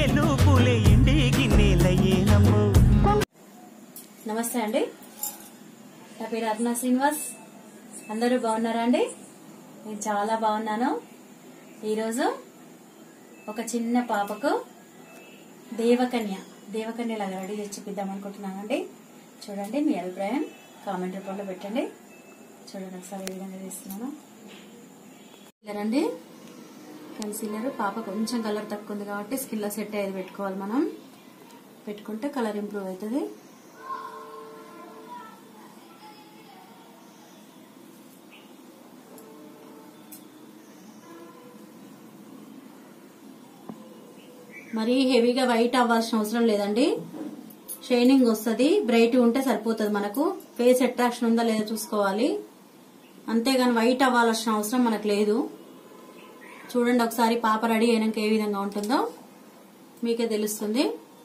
ఎల్లు పూలే ఎండి గిన్నెలయ్యేనమ్మో నమస్తే అండి నా పేరు అరుణ శ్రీనివాస్ అందరూ బాగున్నారా అండి నేను చాలా బాగున్నాను ఈరోజు ఒక చిన్న పాపకు దేవకన్య దేవకన్య లాగా రెడీ చేసి చూపిద్దాం అనుకుంటున్నానండి చూడండి మీ అభిప్రాయం కామెంట్ రూపంలో పెట్టండి చూడండి ఒకసారి ఏ విధంగా చేస్తున్నాను కన్సీలర్ అండి కన్సీలర్ పాప కొంచెం కలర్ తక్కువ ఉంది కాబట్టి స్కిన్ లో సెట్ అయ్యేది పెట్టుకోవాలి మనం పెట్టుకుంటే కలర్ ఇంప్రూవ్ అవుతుంది మరీ హెవీగా వైట్ అవ్వాల్సిన అవసరం లేదండి షైనింగ్ వస్తుంది బ్రైట్ ఉంటే సరిపోతుంది మనకు ఫేస్ అట్రాక్షన్ ఉందా లేదా చూసుకోవాలి అంతేగాని వైట్ అవ్వాల్సిన అవసరం మనకు లేదు చూడండి ఒకసారి పాప రెడీ అయినాక ఏ విధంగా ఉంటుందో మీకే తెలుస్తుంది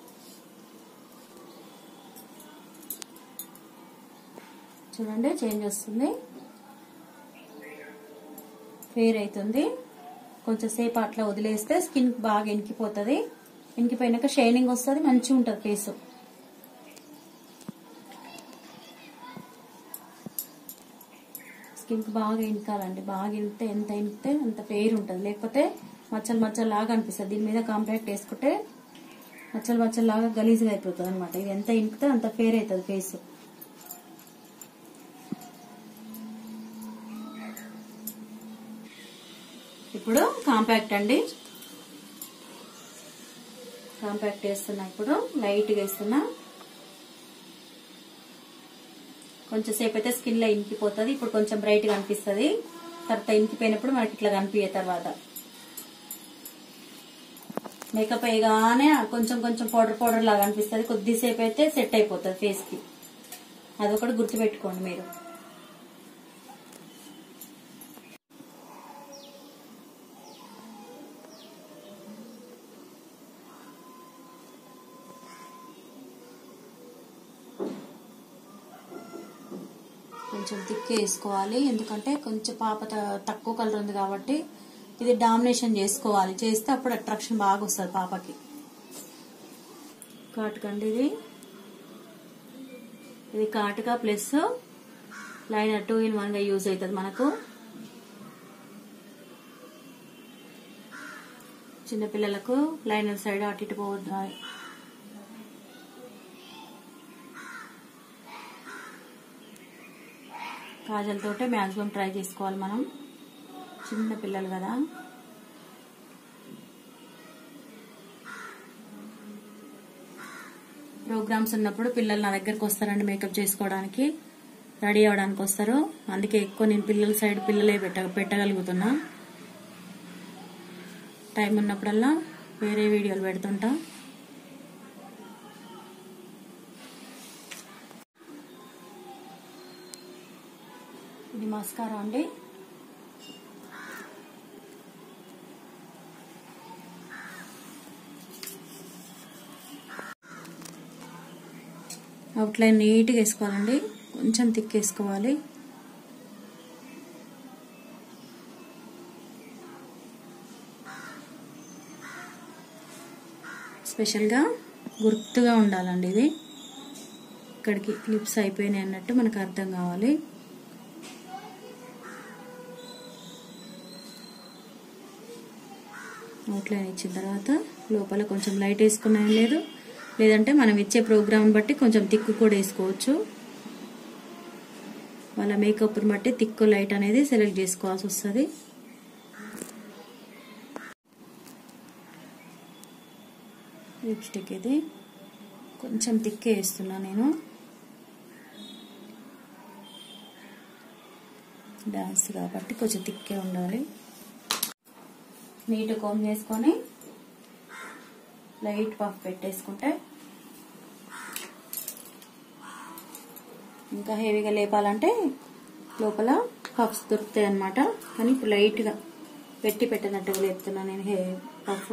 చూడండి చేంజ్ వస్తుంది ఫేర్ అవుతుంది కొంచెం సేపు అట్లా వదిలేస్తే స్కిన్ బాగా ఎనికిపోతుంది ఎనికిపోయినాక షైనింగ్ వస్తుంది మంచిగా ఉంటుంది ఫేస్ స్కిన్ బాగా ఎనకాలండి బాగా ఎనికితే ఎంత ఎనికితే అంత ఫెయిర్ ఉంటుంది లేకపోతే మచ్చలు మచ్చలు లాగా అనిపిస్తుంది దీని మీద కాంపాక్ట్ వేసుకుంటే మచ్చలు మచ్చలు లాగా గలీజ్గా అయిపోతుంది అనమాట ఇది ఎంత ఎనికితే అంత ఫేర్ అవుతుంది ఫేస్ ఇప్పుడు కాంపాక్ట్ అండి కాంపాక్ట్ వేస్తున్నా ఇప్పుడు లైట్గా వేస్తున్నా కొంచెం సేపు అయితే స్కిన్ లో ఇంకిపోతుంది ఇప్పుడు కొంచెం బ్రైట్ గా అనిపిస్తుంది తర్వాత ఇంకిపోయినప్పుడు మనకి ఇట్లా కనిపించే తర్వాత మేకప్ వేయగానే కొంచెం కొంచెం పౌడర్ పౌడర్ లాగా అనిపిస్తుంది కొద్దిసేపు అయితే సెట్ అయిపోతుంది ఫేస్ కి అదొకటి గుర్తుపెట్టుకోండి మీరు కొంచెం థిక్ వేసుకోవాలి ఎందుకంటే కొంచెం పాప త- తక్కువ కలర్ ఉంది కాబట్టి ఇది డామినేషన్ చేసుకోవాలి చేస్తే అప్పుడు అట్రాక్షన్ బాగా వస్తుంది పాపకి కాటుకండి ఇది ఇది కాటుక plus liner two in one గా యూజ్ అవుతుంది మనకు చిన్నపిల్లలకు లైనర్ సైడ్ అటు ఇటు పోవద్దు కాజల్ తోటే మ్యాక్సిమం ట్రై చేసుకోవాలి మనం చిన్న పిల్లలు కదా ప్రోగ్రామ్స్ ఉన్నప్పుడు పిల్లలు నా దగ్గరకు వస్తారండి మేకప్ చేసుకోవడానికి రెడీ అవ్వడానికి వస్తారు అందుకే ఎక్కువ నేను పిల్లల సైడ్ పిల్లలే పెట్ట పెట్టగలుగుతున్నా టైం ఉన్నప్పుడల్లా వేరే వీడియోలు పెడుతుంటా ఇది మస్కారా అండి అవుట్లైన్ నీట్గా వేసుకోవాలండి కొంచెం థిక్ వేసుకోవాలి స్పెషల్గా గుర్తుగా ఉండాలండి ఇది ఇక్కడికి లిప్స్ అయిపోయినాయి అన్నట్టు మనకు అర్థం కావాలి అవుట్లైన్ ఇచ్చిన తర్వాత లోపల కొంచెం లైట్ వేసుకున్నా ఏం లేదు లేదంటే మనం ఇచ్చే ప్రోగ్రామ్ బట్టి కొంచెం తిక్కు కూడా వేసుకోవచ్చు వాళ్ళ మేకప్ని బట్టి తిక్కు లైట్ అనేది సెలెక్ట్ చేసుకోవాల్సి వస్తుంది లిప్స్టిక్ ఇది కొంచెం తిక్కే వేస్తున్నా నేను డాన్స్ కాబట్టి కొంచెం తిక్కే ఉండాలి నీట్ కోమ్ చేసుకొని లైట్ పఫ్ పెట్టేసుకుంటే ఇంకా హెవీగా లేపాలంటే లోపల పఫ్స్ దొరుకుతాయి అనమాట కానీ ఇప్పుడు లైట్గా పెట్టి పెట్టినట్టుగా లేపుతున్నా నేను హే పఫ్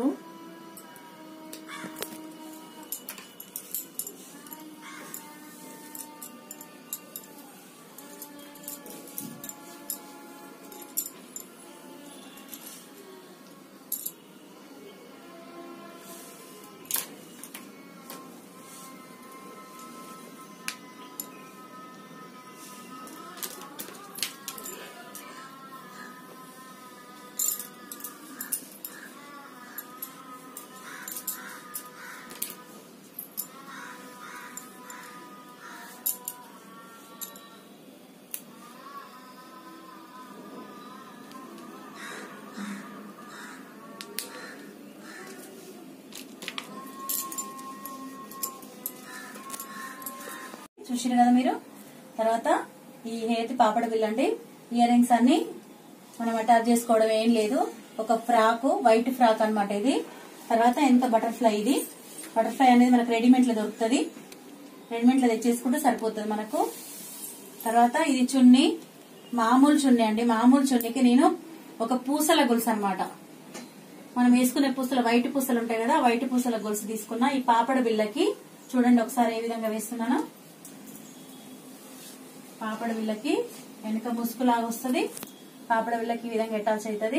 చూసారు కదా మీరు తర్వాత ఈ హేతి పాపడ బిల్ అండి ఇయర్ రింగ్స్ అన్ని మనం అటాచ్ చేసుకోవడం ఏం లేదు ఒక ఫ్రాక్ వైట్ ఫ్రాక్ అన్నమాట ఇది తర్వాత ఎంత బటర్ఫ్లై ఇది బటర్ఫ్లై అనేది మనకు రెడీమేడ్ లో దొరుకుతుంది రెడీమేడ్ లో తెచ్చేసుకుంటే సరిపోతుంది మనకు తర్వాత ఇది చున్నీ మామూలు చున్నీ అండి మామూలు చున్నీకి నేను ఒక పూసల గొలుసు అన్నమాట మనం వేసుకునే పూసలు వైట్ పూసలు ఉంటాయి కదా ఆ వైట్ పూసల గొలుసు తీసుకున్నా ఈ పాపడ బిళ్ళకి చూడండి ఒకసారి ఏ విధంగా వేస్తున్నాను పాపడ బిళ్ళకి వెనుక ముసుగులాగా వస్తుంది పాపడ బిళ్ళకి ఈ విధంగా అటాచ్ అవుతుంది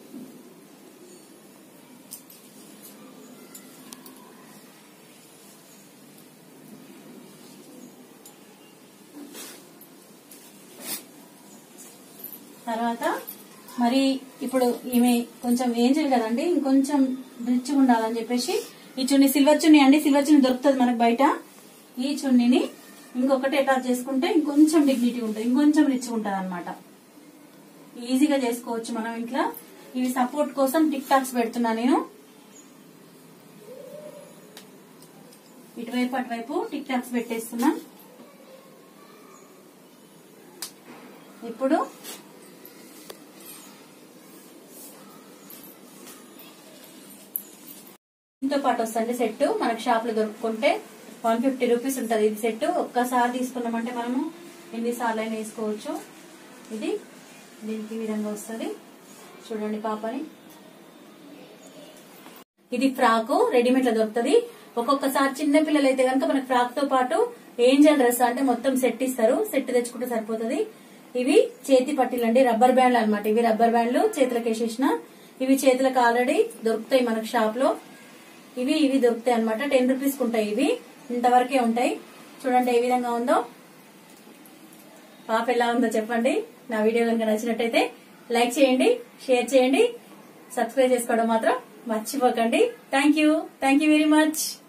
తర్వాత మరి ఇప్పుడు ఈమె కొంచెం ఏంజల్ కదండి ఇంకొంచెం రిచ్ ఉండాలని చెప్పేసి ఈ చున్నీ సిల్వర్ చున్నీ అండి సిల్వర్ చున్నీ దొరుకుతుంది మనకు బయట ఈ చున్నీని ఇంకొకటి అటాచ్ చేసుకుంటే ఇంకొంచెం డిగ్నిటీ ఉంటుంది ఇంకొంచెం రిచ్ ఉంటుంది అనమాట ఈజీగా చేసుకోవచ్చు మనం ఇంట్లో ఇవి సపోర్ట్ కోసం టిక్ టాక్స్ పెడుతున్నా నేను ఇటువైపు అటువైపు టిక్ టాక్స్ పెట్టేస్తున్నా ఇప్పుడు దీంతో పాటు వస్తుంది సెట్ మనకి షాప్ లో దొరుకుతుంటే వన్ ఫిఫ్టీ రూపీస్ ఉంటుంది ఇది సెట్ ఒక్కసారి తీసుకున్నామంటే మనము ఎన్నిసార్లు అయినా వేసుకోవచ్చు ఇది దీనికి ఈ విధంగా వస్తుంది చూడండి పాపని ఇది ఫ్రాక్ రెడీమేడ్ లో దొరుకుతుంది ఒక్కొక్కసారి చిన్న పిల్లలు అయితే కనుక మనకి ఫ్రాక్ తో పాటు ఏంజల్ డ్రెస్ అంటే మొత్తం సెట్ ఇస్తారు సెట్ తెచ్చుకుంటే సరిపోతుంది ఇవి చేతి పట్టీలండి రబ్బర్ బ్యాండ్లు అన్నమాట ఇవి రబ్బర్ బ్యాండ్లు చేతులకు వేసేసిన ఇవి చేతులకు ఆల్రెడీ దొరుకుతాయి మనకు షాప్ లో ఇవి ఇవి దొరుకుతాయి అనమాట టెన్ రూపీస్ ఉంటాయి ఇవి ఇంతవరకే ఉంటాయి చూడండి ఏ విధంగా ఉందో పాప ఎలా ఉందో చెప్పండి నా వీడియో కనుక నచ్చినట్టయితే లైక్ చేయండి షేర్ చేయండి సబ్స్క్రైబ్ చేసుకోవడం మాత్రం మర్చిపోకండి thank you thank you very much